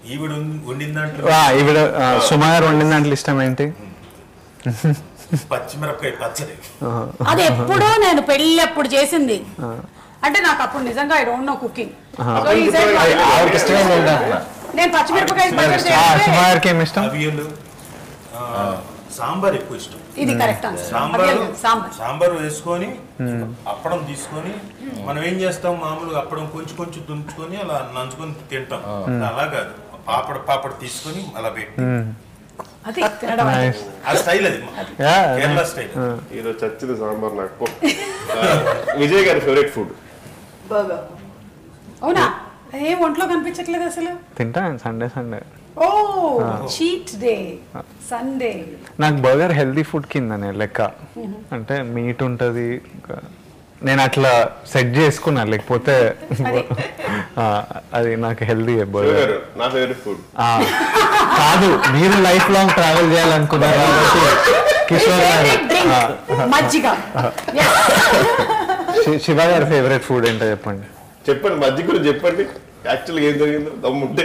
ఈవిడ ఉం- వండిన దాంట్లో ఆ, ఈవిడ ఆ, సుమా గారు వండిన దాంట్లో ఇష్టం ఏంటి పచ్చిమిరపకాయ పచ్చడి అది ఎప్పుడో నేను పెళ్ళి అప్పుడు చేసింది అంటే నాకు అప్పుడు నిజంగా I don't know cooking so ఈ said, ఆవిడకి ఇష్టమైన ఏంటి అంటున్నా నేను పచ్చిమిరపకాయ పచ్చడి ఆ, చేస్తే సుమా గారికి ఏమి ఇష్టం అవియలు ఆ, సాంబార్ ఎక్కువ ఇష్టం ఇది కరెక్ట్ ఆన్సర్ సాంబార్ సాంబార్ సాంబార్ వేసుకొని అప్పడం తీసుకొని మనం ఏం చేస్తాం మామూలుగా అప్పడం కొంచెం కొంచెం తుంచుకొని అలా నంచుకొని తింటాం అలా కాదు పాపడ పాపడ తీసుకొని అలా పెట్టి అది తినడం అంటే. Nice. ఆ స్టైల్ అది Yeah, కేరళ స్టైల్ ఈరోజు చచ్చింది సాంబార్ నాకు ఆ, విజయ్ గారి ఫేవరెట్ ఫుడ్ బర్గర్ అవునా ఏ ఒంట్లో కనిపించట్లేదు అసలు తింటా సండే సండే ఓ చీట్ డే సండే నాకు బర్గర్ హెల్దీ ఫుడ్ కిందనే లెక్క అంటే మీట్ ఉంటుంది నేను అట్లా సెట్ చేసుకున్నా లేకపోతే ఆ, అది నాకు హెల్దీ శివ బర్గర్ గారు నా ఫేవరెట్ ఫుడ్ కాదు మీరు లైఫ్ లాంగ్ ట్రావెల్ చేయాలనుకున్నారు కాబట్టి కిషోర్ గారు ఆ, మజ్జిగ Yes. శి- శివ గారి ఫేవరెట్ ఫుడ్ ఏంటో చెప్పండి చెప్పండి మధ్య గురించి చెప్పండి యాక్చువల్గా ఏం జరిగిందో దమ్ముంటే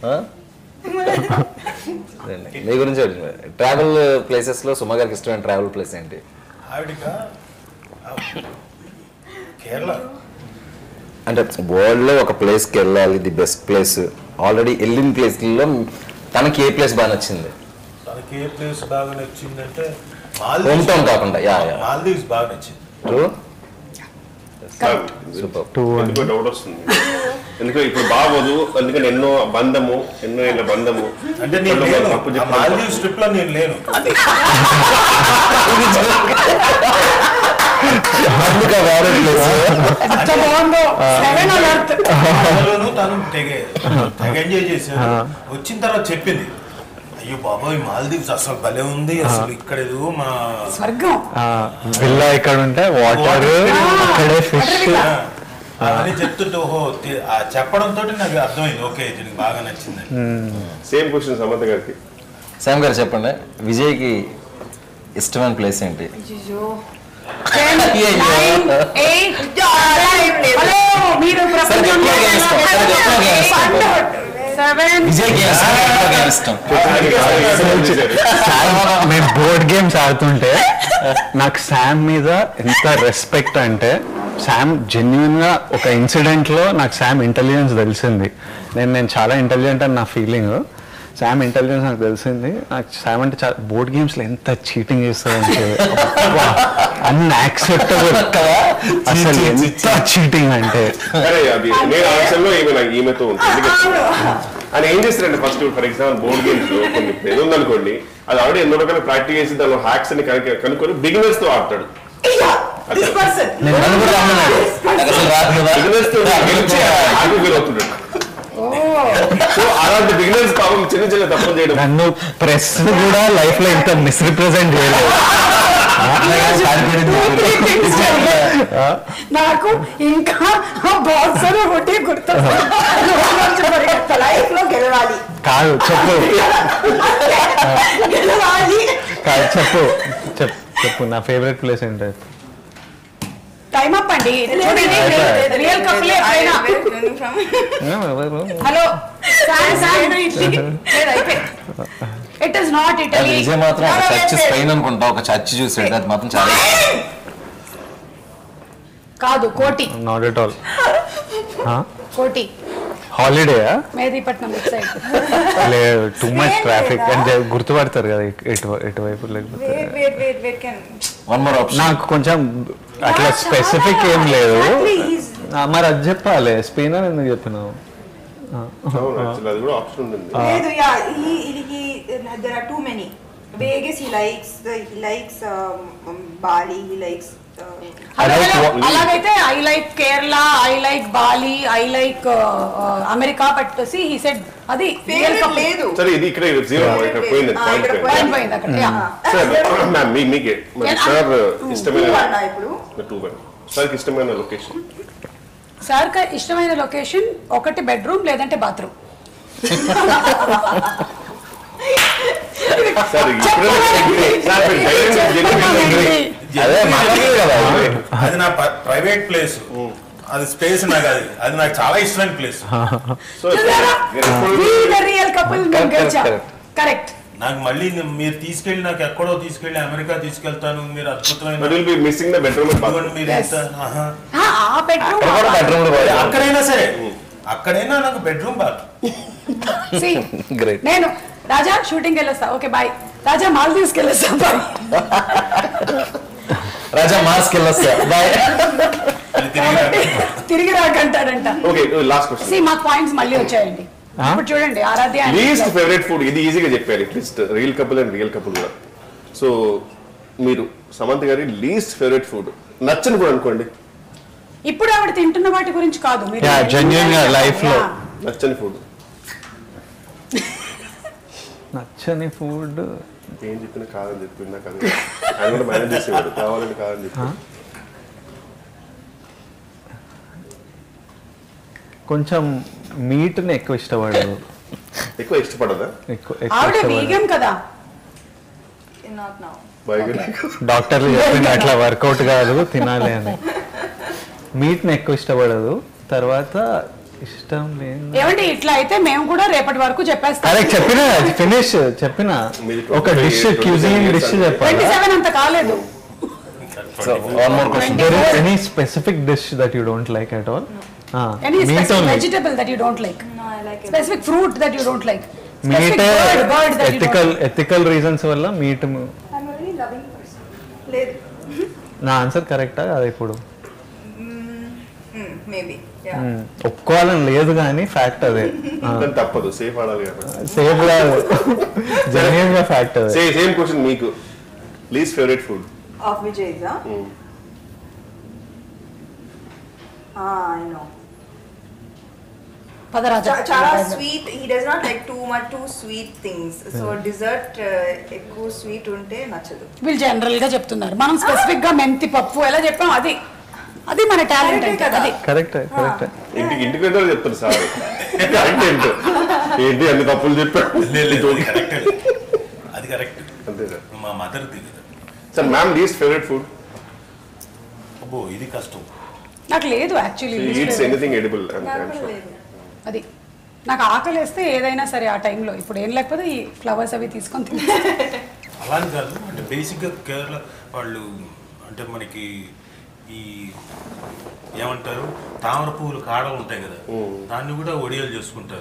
అదండి. మీ గురించి ట్రావెల్ ప్లేసెస్ లో సుమ గారికి ఇష్టమైన ట్రావెల్ ప్లేస్ ఏంటి ఆవిడక కేరళ అంటే వరల్డ్ లో ఒక ప్లేస్ కి వెళ్ళాలి ది బెస్ట్ ప్లేస్ ఆల్రెడీ వెళ్ళిన ప్లేస్లలో తనకి ఏ ప్లేస్ బాగా నచ్చింది తనకి ఏ ప్లేస్ బాగా నచ్చిందంటే హోమ్ టౌన్ కాకుండా యా యా మాల్దీవ్స్ బాగా నచ్చింది ట్రూ సూపర్ సూపర్ టూ ఎందుకో డౌట్ వస్తుంది ఎందుకంటే ఇప్పుడు బాగోదు అందుకని ఎన్నో బంధము ఎన్నో ఏళ్ళ బంధము అంటే నేను వాళ్ళు లేను తప్పు ఆ చెప్పారు. మాల్దీవ్స్ ట్రిప్ లో నేను లేను అందుకే వేరే ప్లేస్ ఎంత బాగుందో సెవెన్ అలర్ట్ అందులోనూ తను తెగ తెగ ఎంజాయ్ చేశాను వచ్చిన తర్వాత చెప్పింది అయ్యో బాబాయ్ మాల్దీవ్స్ అసలు భలే ఉంది అసలు ఇక్కడ ఏదో మా స్వర్గం విల్లా ఇక్కడ ఉంటే వాటర్ అక్కడే ఫిష్ అని చెప్తుంటే ఓహో తి- ఆ చెప్పడంతో నాకు అర్థమైంది ఓకే దీనికి బాగా నచ్చింది సేమ్ క్వశ్చన్ సమత గారికి శామ్ గారు చెప్పండి విజయ్కి ఇష్టమైన ప్లేస్ ఏంటి టెన్ అయ్యయ్యో. నైన్ ఎయిట్ హలో మీరు ప్రపంచంలో సరే, ఎక్కువ ఇష్టం. సరే, ఎక్కువ ఇష్టం. సెవెన్ విజయ్కి ఏ song ఎక్కువగా ఇష్టం మేము బోర్డ్ గేమ్స్ ఆడుతుంటే నాకు శామ్ మీద ఎంత రెస్పెక్ట్ అంటే శామ్ జెన్యున్ గా ఒక ఇన్సిడెంట్ లో నాకు శామ్ ఇంటెలిజెన్స్ తెలిసింది నేను నేను చాలా ఇంటెలిజెంట్ అని నా ఫీలింగ్ శామ్ ఇంటెలిజెన్స్ నాకు తెలిసింది నాకు శామ్ అంటే చాలా బోర్డ్ గేమ్స్ లో ఎంత చీటింగ్ చేస్తారంటే అన్యాక్సెప్టబుల్ అసలు ఎంత చీటింగ్ అంటే అరే అది నేను ఆ విషయంలో ఈమె నాకు ఈమెతో ఉంటుంది ఎందుకంటే ఆయన ఏం చేస్తారంటే first for example board games లో కొన్ని ఏదో ఉందనుకోండి అది ఆల్రెడీ ఎన్నో రకాల ప్రాక్టీస్ చేసి దానిలో హ్యాక్స్ అని కనుక- కనుక్కొని బిగినర్స్ తో ఆడతాడు దిస్ పర్సన్ నేను నన్ను కూడా రమ్మన్నాడు నాకు అసలు రాదు కదా బిగినర్స్ తో గెలిచి హ్యాపీ ఫీల్ అవుతున్నాడు సో అలాంటి బిగినర్స్ పాపం చిన్న చిన్న తప్పులు చేయడం నన్ను ప్రెస్ కూడా లైఫ్ లో ఇంత మిస్రిప్రజెంట్ చేయలేదు నాకు ఇంకా ఆ బాక్సర్ ఒకటి గుర్తు లైఫ్ లో గెలవాలి కాదు చెప్పు గెలవాలి కాదు చెప్పు చెప్పు చెప్పు నా ఫేవరెట్ ప్లేస్ ఏంటో టైం అప్ అండి చూడండి రియల్ కప్పులే ఎప్పుడైనా హలో ఇట్ ఇస్ నాట్ అది ఇటలీ విజయ్ మాత్రం ఒక చర్చ్ స్పెయిన్ అనుకుంటా ఒక చర్చ్ చూసాడు అది మాత్రం చాలా ఇష్టం. కాదు కోటి నాట్ ఎట్ ఆల్ కోటి హాలిడేయా మేదీపట్నం ఇట్ సైడ్ లేదు టూ మచ్ ట్రాఫిక్ అంటే గుర్తుపడతారు కదా ఇటు- ఎటు ఎటువైపు లేకపోతే wait wait wait wait can one more option నాకు కొంచెం అట్లా స్పెసిఫిక్ ఏం లేదు ప్లీజ్ ఆ, మరి అది చెప్పాలి స్పెయిన్ అని ఎందుకు చెప్పినావు అవును actually అది కూడా ఆప్షన్ ఉంటుంది లేదు yeah he he there are too many Vegas he likes he likes um, um, Bali he likes uh, I like what- అలాగైతే I like Kerala I like Bali I like America but see he said అది real favorite cup లేదు సరే ఇది ఇక్కడ zero ఇక్కడ పోయింది ఆ, point ఇక్కడ పోయింది పోయింది అక్కడ yeah. సార్ మ్యామ్ మీ మీకే మరి Yeah, సార్ Two ఇష్టమైన అన్నా ఇప్పుడు టూ వన్ సార్కి ఇష్టమైన లొకేషన్ సార్ కి ఇష్టమైన లొకేషన్ ఒకటి బెడ్రూమ్ లేదంటే బాత్రూమ్ సార్ ఇప్పుడే సార్ మీరు ధైర్యంగా genuine గా అదే మాట్లాడలేదు కదా అది నా ప్రైవేట్ ప్లేస్ అది స్పేస్ నాకు అది అది నాకు చాలా ఇష్టమైన ప్లేస్ సో సార్ మీరు ఎప్పుడు రియల్ గెలిచాం correct. కరెక్ట్ నాకు మళ్ళీ ని- మీరు తీసుకెళ్ళి నాకు ఎక్కడో తీసుకెళ్ళి అమెరికా తీసుకెళ్తాను మీరు అద్భుతమైన but will be missing the bedroom ఇదిగోండి మీరు Yes. ఎంత ఆహా. ఆ బెడ్రూమ్ అక్కడ కూడా బెడ్రూమ్ లో అదే, అక్కడైనా సరే అక్కడైనా నాకు బెడ్రూమ్ బాత్ Great. నేను రాజా షూటింగ్ వెళ్ళొస్తా ఓకే బాయ్ రాజా మాల్దీవ్స్ కి వెళ్ళొస్తా బాయ్ రాజా మాస్క్ వెళ్ళొస్తా బాయ్ అది తిరిగి కాబట్టి తిరిగి రాకంటాడంట ఓకే లాస్ట్ క్వశ్చన్ సి మాకు పాయింట్స్ మళ్ళీ వచ్చాయండి ఆ? ఇప్పుడు చూడండి Aradhya and least Love. Favourite food ఇది ఈజీగా చెప్పారు at least real couple and real couple కూడా సో మీరు సమంత్ గారి లీస్ట్ ఫేవరెట్ ఫుడ్ నచ్చని కూడా అనుకోండి ఇప్పుడు ఆవిడ తింటున్న వాటి గురించి కాదు మీరు Yeah, genuine గా life లో. Yeah. నచ్చని ఫుడ్ నచ్చని ఫుడ్ ఏం చెప్పినా కాదని చెప్పి నాకు అది ఆయన కూడా మేనేజ్ చేసేవాడు కావాలని కాదని చెప్పి కొంచెం మీట్ని ఎక్కువ ఇష్టపడదు ఎక్కువ ఇష్టపడదా ఎక్కువ ఎక్కువ ఆవిడ ఇష్టపడదు వీగం కదా Not now. బాగా డాక్టర్లు చెప్పింది అట్లా వర్కౌట్ కాదు తినాలి అని మీట్ని ఎక్కువ ఇష్టపడదు తర్వాత ఇష్టం లేదు ఏమండి ఇట్లా అయితే మేము కూడా రేపటి వరకు చెప్పేస్తాం కరెక్ట్ చెప్పిన ఫినిష్ చెప్పిన మీది ఒక 25 డిష్ 27 క్యూజిన్ డిష్ years చెప్పాలి ట్వంటీ సెవెన్ అంత కాలేదు so one more question there is any specific dish that you don't like at all ah any meat specific only vegetable that you don't like No, I like it. Specific fruit that you don't like meat bird bird that you ethical ethical reasons వల్ల meat I'm a very loving person. లేదు నా answer కరెక్టా కాదు ఇప్పుడు maybe yeah Hmm. ఒప్పుకోవాలని లేదు కానీ fact అదే కానీ తప్పదు సేఫ్ ఆడాలి కాబట్టి సేఫ్ కాదు జెన్యున్ గా ఫ్యాక్ట్ అదే సే సేమ్ క్వశ్చన్ మీకు least favourite food of Vijay's I know పదరాజా చాలా sweet he does not like too much too sweet things so dessert ఎక్కువ స్వీట్ ఉంటే నచ్చదు వీళ్ళు జనరల్ గా చెప్తున్నారు మనం స్పెసిఫిక్ గా మెంతి పప్పు ఎలా చెప్పాం అది అది మన టాలెంట్ Correct అంటే కదా. అది కరెక్ట్ కరెక్ట్ ఇంటికి ఇంటికి వెళ్తే చెప్తారు సార్ కరెక్ట్ ఏంటో ఏంటి అన్ని తప్పులు చెప్పాడు లేదు, లేదు, అది కరెక్ట్ అది కరెక్ట్ అంతే సార్ మా మదర్ దిగదు sir ma'am least favourite food అబ్బో ఇది కష్టం నాకు లేదు యాక్చువల్లీ ఈట్స్ ఎనీథింగ్ ఎడిబుల్ నాకు లేదు అది నాకు ఆకలి వేస్తే ఏదైనా సరే ఆ టైంలో ఇప్పుడు ఏం లేకపోతే ఈ ఫ్లవర్స్ అవి తీసుకొని తింటా. అలా అని కాదు అంటే బేసిక్గా కేరళ వాళ్ళు అంటే మనకి ఈ ఏమంటారు తామర పువ్వులు కాడలు ఉంటాయి కదా దాన్ని కూడా ఒడియాలు చేసుకుంటారు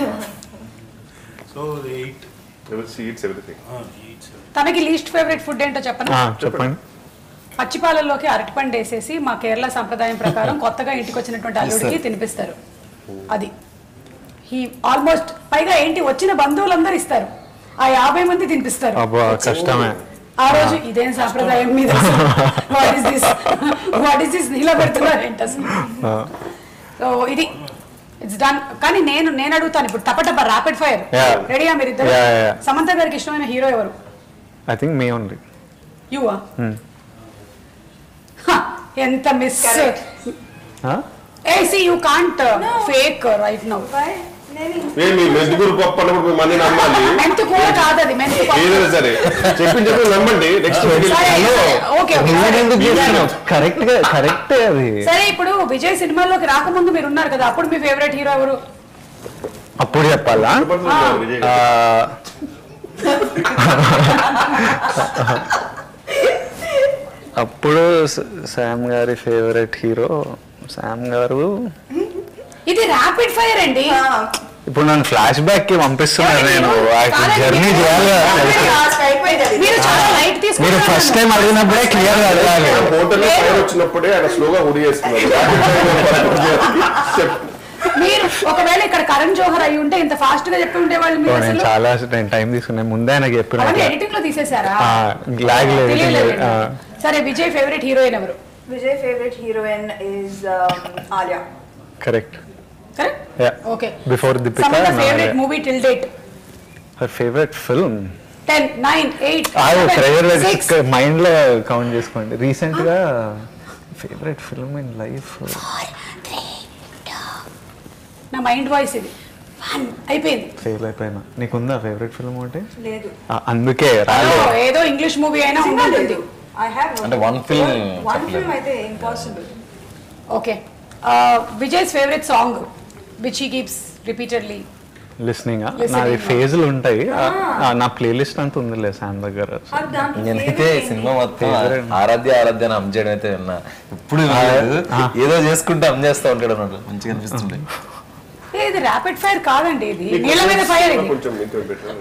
సో ఎయిట్ ఈట్స్ ఎవ్రీథింగ్ తనకి లీస్ట్ ఫేవరెట్ ఫుడ్ ఏంటో చెప్పనా చెప్పండి పచ్చిపాలల్లోకి అరటిపండు వేసేసి మా కేరళ సంప్రదాయం ప్రకారం కొత్తగా ఇంటికి వచ్చినటువంటి అల్లుడికి తినిపిస్తారు అది హీ ఆల్మోస్ట్ పైగా ఏంటి వచ్చిన బంధువులందరూ ఇస్తారు ఆ యాభై మంది తినిపిస్తారు అబ్బా కష్టమే ఆ రోజు ఇదేం సాంప్రదాయం మీద what is this what is this ఇలా పెడుతున్నారు ఏంటి అసలు ఆ, సో ఇది ఇట్స్ డన్ కానీ నేను నేను అడుగుతాను ఇప్పుడు టపటప ర్యాపిడ్ ఫైర్ Yeah. రెడీయా మీరు ఇద్దరు Yeah, yeah, yeah. సమంత గారికి ఇష్టమైన హీరో ఎవరు ఐ థింక్ మీ ఓన్లీ యువా ఎంత మిస్ Correct. ఏ see you can't fake right now Why? నేను ఏ మీ మెంతుకూరు పప్పు అన్నప్పుడు మంది నమ్మాలి మెంతు కూర కాదు అది మెంతు పప్పు. ఏదైనా సరే చెప్పి చెప్పి నమ్మండి నెక్స్ట్ సరే, ఓకే ఓకే ఎందుకు సరే. చేస్తున్నావు కరెక్ట్ గా కరెక్ట్ అది సరే ఇప్పుడు విజయ్ సినిమాల్లోకి రాకముందు మీరు ఉన్నారు కదా అప్పుడు మీ ఫేవరెట్ హీరో ఎవరు అప్పుడు చెప్పాలా విజయ్ ఆ, అప్పుడు స- శామ్ గారి ఫేవరెట్ హీరో శామ్ గారు ఇది ర్యాపిడ్ ఫైర్ అండి ఇప్పుడు నన్ను ఫ్లాష్ బ్యాక్ కి పంపిస్తున్నారు నేను కాదండి, జర్నీ మీరు- చేయాలి అయిపోయింది అది. మీరు చాలా లైట్ మీరు తీసుకుంటారు ఫస్ట్ టైం అడిగినప్పుడే క్లియర్ గా అడగాలి హోటల్ ఫైర్ వచ్చినప్పుడే ఆయన స్లోగా ఉడి చేస్తున్నారు చెప్పు. మీరు ఒకవేళ ఇక్కడ కరణ్ జోహర్ అయి ఉంటే ఇంత ఫాస్ట్ గా చెప్పి ఉండేవాళ్ళు ఓ, మీరు నేను అసలు చాలా నేను టైం తీసుకున్నాను ముందే ఆయనకి చెప్పిన అవన్నీ ఎడిటింగ్ లో తీసేశారా ఆ, lag లేదు, editing తెలియలేదు. లేదు. ఆ. సరే విజయ్ ఫేవరెట్ హీరోయిన్ ఎవరు Vijay favourite heroine is Alia correct correct Yeah. Okay before Deepika some of favourite movie till date her favourite film ten nine eight ఆగు ట్రైలర్ మైండ్ లో కౌంట్ చేసుకోండి రీసెంట్ గా ఫేవరెట్ ఫిల్మ్ ఇన్ లైఫ్ నా మైండ్ వాయిస్ ఇది One. అయిపోయింది fail అయిపోయినా నీకుందా favourite film ఒకటి లేదు ఆ, అందుకే ఏదో- రాలేదు ఏదో ఇంగ్లీష్ మూవీ అయినా నిజంగా ఉంటుంది లేదు ఐ హ్యావ్ అంటే one film వన్ చెప్పలేదు. ఫిల్మ్ అయితే impossible okay Vijay's favourite song which he keeps repeatedly listening Listening. నాది ఫేజ్లు ఉంటాయి ఆ, ఆ, నా ప్లేలిస్ట్ అంతా ఉందిలే శామ్ దగ్గర అది దాంట్లో నేనైతే favorite సినిమా మొత్తం Favorite. ఆరాధ్య ఆరాధ్య అని అమ్ చేయడం అయితే విన్నా ఇప్పుడు వినలేదు. ఏదో చేసుకుంటే అమ్ చేస్తా ఉంటాడు అన్నట్టు మంచిగా అనిపిస్తుంది ఏ, ఇది ర్యాపిడ్ ఫైర్ కాదండి ఇది నీళ్ళ మీద ఫైర్ ఇది కొంచెం ఇంట్లో పెట్టు.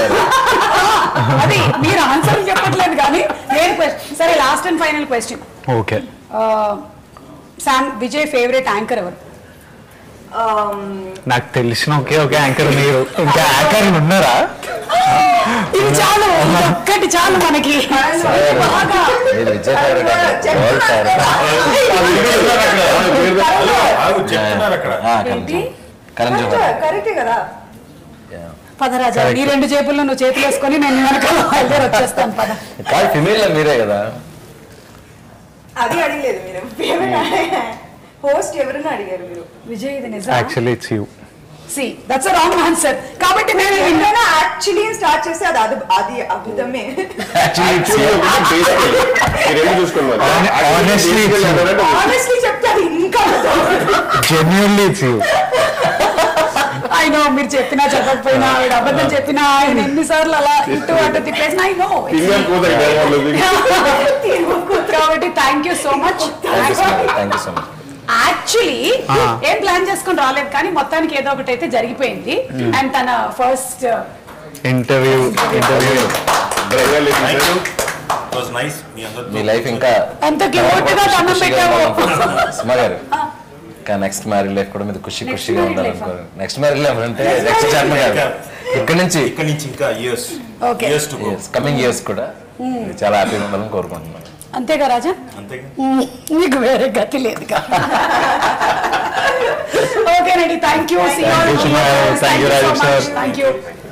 అది మీరు ఆన్సర్ చెప్పట్లేదు కానీ నేను question- సరే last and final question okay Sam Vijay favourite anchor ఎవరు um, నాకు తెలిసిన ఒకే ఒక యాంకర్ మీరు ఇంకా యాంకర్ ఉన్నారా ఇది చాలు ఇది ఒక్కటి చాలు మనకి బాగా నేను విజయ్ ఫేవరెట్ వరల్డ్ ఫేవరెట్ ఆగు, చెప్తున్నారు అక్కడ ఏంటి కరణ్ జోహర్ కరెక్టే కదా పదరాజా నీ రెండు జేబుల్లో నువ్వు చేతులు వేసుకొని నేను వెనకాల బయలుదేరి వచ్చేస్తాను పద కాదు ఫిమేల్ మీరే కదా అది అడగలేదు మీరు హోస్ట్ ఎవరిని అడిగారు మీరు విజయ్ ఇది నిజం actually it's you see that's wrong answer కాబట్టి నేను ఎప్పుడైనా యాక్చువల్లీ స్టార్ట్ చేస్తే అది అది అది అద్భుతమే Actually ఒకటి basic. ఈ రెండు చూసుకోండి మరి. Honestly, Basic ఏంటంటే ఆనెస్ట్లీ చెప్తే అది ఇంకా genuinely it's you I know మీరు చెప్పినా చెప్పకపోయినా ఆవిడ అబద్ధం చెప్పినా ఆయన ఎన్నిసార్లు అలా ఇటు అటు తిప్పేసిన ఐ నో finger పోతాయి కదా వాళ్ళది. కాబట్టి thank you so much thank you so much thank you so much actually Ah. ఏం ప్లాన్ చేసుకొని రాలేదు కానీ మొత్తానికి ఏదో ఒకటి అయితే జరిగిపోయింది అండ్ తన first interview interview Brilliant ladies thank and you it was nice మీ అందరితో మీ లైఫ్ ఇంకా ఎంత క్యూట్ గా దండం పెట్టావు సుమా గారు ఇంకా నెక్స్ట్ మ్యారేజ్ లైఫ్ కూడా మీరు ఖుషి Next ఖుషిగా married ఉండాలనుకో life నెక్స్ట్ మ్యారేజ్ లైఫ్ అంటే Next నెక్స్ట్ married జన్మ life. కాదు ఇక్కడ నుంచి ఇక్కడ నుంచి ఇంకా years Okay. Years to go coming years కూడా చాలా హ్యాపీగా ఉండాలని కోరుకుంటున్నాను అంతేగా రాజా అంతేగా నీకు వేరే గతి లేదుగా ఓకేనండి thank you Thank you, Sumayya. Thank you, Rajesh sir. Thank you